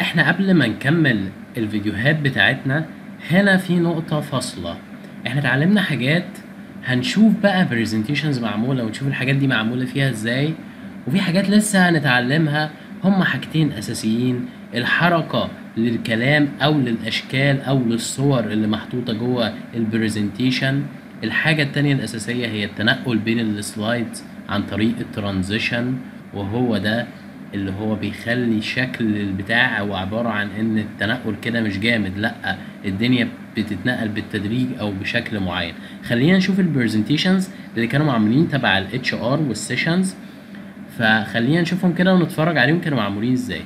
احنا قبل ما نكمل الفيديوهات بتاعتنا هنا في نقطة فاصلة احنا اتعلمنا حاجات هنشوف بقى برزنتيشنز معمولة ونشوف الحاجات دي معمولة فيها ازاي وفي حاجات لسه هنتعلمها هما حاجتين اساسيين الحركة للكلام او للاشكال او للصور اللي محطوطة جوه البرزنتيشن الحاجة التانية الاساسية هي التنقل بين السلايدز عن طريق الترانزيشن وهو ده اللي هو بيخلي شكل البتاع او عبارة عن ان التنقل كده مش جامد لا الدنيا بتتنقل بالتدريج او بشكل معين خلينا نشوف البرزنتيشنز اللي كانوا معمولين تبع الاتش ار والسيشنز فخلينا نشوفهم كده ونتفرج عليهم كانوا معمولين ازاي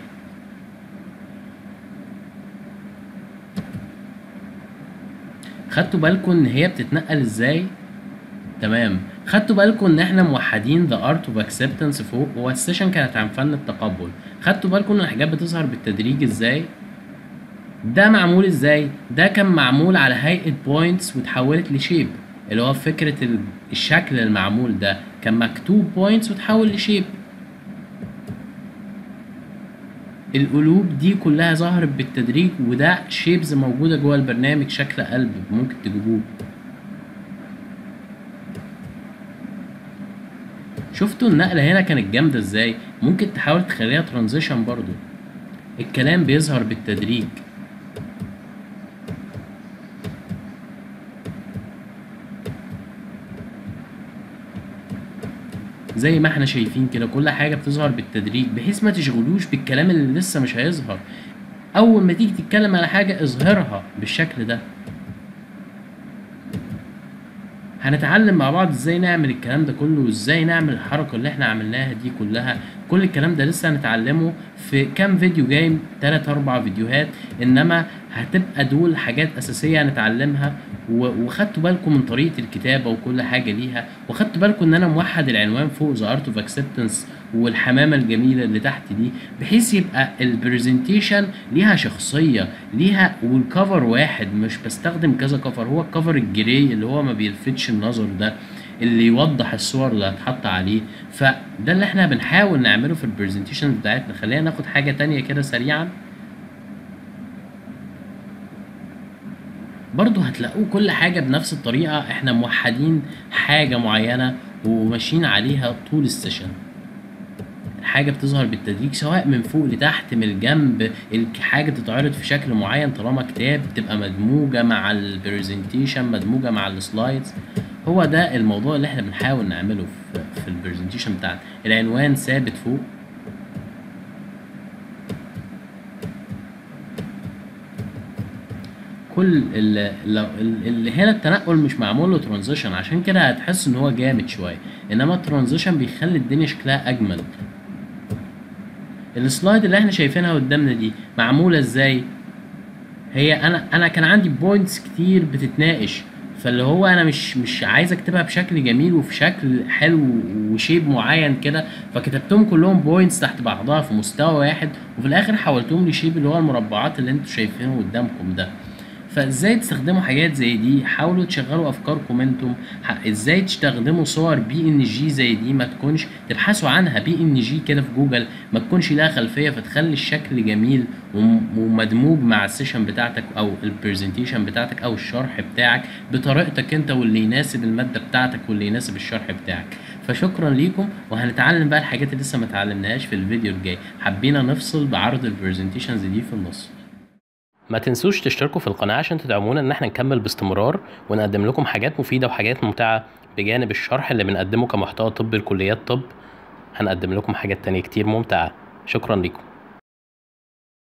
خدتوا بالكم ان هي بتتنقل ازاي تمام خدتوا بالكم ان احنا موحدين ذا ارت اوف اكسبتنس فوق هو السيشن كانت عن فن التقبل خدتوا بالكم ان الحاجات بتظهر بالتدريج ازاي ده معمول ازاي ده كان معمول على هيئه بوينتس وتحولت لشيب اللي هو فكره ال- الشكل المعمول ده كان مكتوب بوينتس وتحول لشيب القلوب دي كلها ظهرت بالتدريج وده شيبز موجوده جوه البرنامج شكل قلب ممكن تجيبوه شفتوا النقلة هنا كانت جامدة ازاي ممكن تحاول تخليها ترانزيشن برضو الكلام بيظهر بالتدريج زي ما احنا شايفين كده كل حاجة بتظهر بالتدريج بحيث ما تشغلوش بالكلام اللي لسه مش هيظهر اول ما تيجي تتكلم على حاجة اظهرها بالشكل ده هنتعلم مع بعض ازاي نعمل الكلام ده كله وازاي نعمل الحركة اللي احنا عملناها دي كلها كل الكلام ده لسه هنتعلمه في كام فيديو جاي تلات اربع فيديوهات انما هتبقى دول حاجات اساسية هنتعلمها و- وخدتوا بالكم من طريقة الكتابة وكل حاجة ليها وخدتوا بالكم ان انا موحد العنوان فوق ذا ارت اوف اكسبتنس والحمامة الجميلة اللي تحت دي بحيث يبقى البرزنتيشن ليها شخصية ليها والكفر واحد مش بستخدم كذا كفر هو الكفر الجراي اللي هو ما بيلفتش النظر ده اللي يوضح الصور اللي هتحط عليه فده اللي احنا بنحاول نعمله في البرزنتيشن بتاعتنا خلينا ناخد حاجة تانية كده سريعا برضو هتلاقوا كل حاجة بنفس الطريقة احنا موحدين حاجة معينة وماشيين عليها طول السيشن الحاجة بتظهر بالتدريج سواء من فوق لتحت من الجنب الحاجة تتعرض في شكل معين طالما كتاب تبقى مدموجة مع البرزنتيشن مدموجة مع السلايدز هو ده الموضوع اللي احنا بنحاول نعمله في, في البرزنتيشن بتاعنا العنوان ثابت فوق كل ال- لو- ال- اللي هنا التنقل مش معمول له ترانزيشن عشان كده هتحس ان هو جامد شويه انما الترانزيشن بيخلي الدنيا شكلها اجمل السلايد اللي احنا شايفينها قدامنا دي معموله ازاي هي انا انا كان عندي بوينتس كتير بتتناقش فاللي هو انا مش مش عايز اكتبها بشكل جميل وفي شكل حلو وشيب معين كده فكتبتهم كلهم بوينتس تحت بعضها في مستوى واحد وفي الاخر حولتهم لشيب اللي هو المربعات اللي انتوا شايفينه قدامكم ده فازاي تستخدموا حاجات زي دي حاولوا تشغلوا افكاركم انتم ح- ازاي تستخدموا صور بي ان جي زي دي ما تكونش تبحثوا عنها بي ان جي كده في جوجل ما تكونش لها خلفيه فتخلي الشكل جميل وم- ومدموج مع السيشن بتاعتك او البرزنتيشن بتاعتك او الشرح بتاعك بطريقتك انت واللي يناسب الماده بتاعتك واللي يناسب الشرح بتاعك فشكرا ليكم وهنتعلم بقى الحاجات اللي لسه ما اتعلمناهاش في الفيديو الجاي حبينا نفصل بعرض البرزنتيشنز دي في النص ما تنسوش تشتركوا في القناة عشان تدعمونا ان احنا نكمل باستمرار ونقدم لكم حاجات مفيدة وحاجات ممتعة بجانب الشرح اللي بنقدمه كمحتوى طبي لكليات طب هنقدم لكم حاجات تانية كتير ممتعة شكرا لكم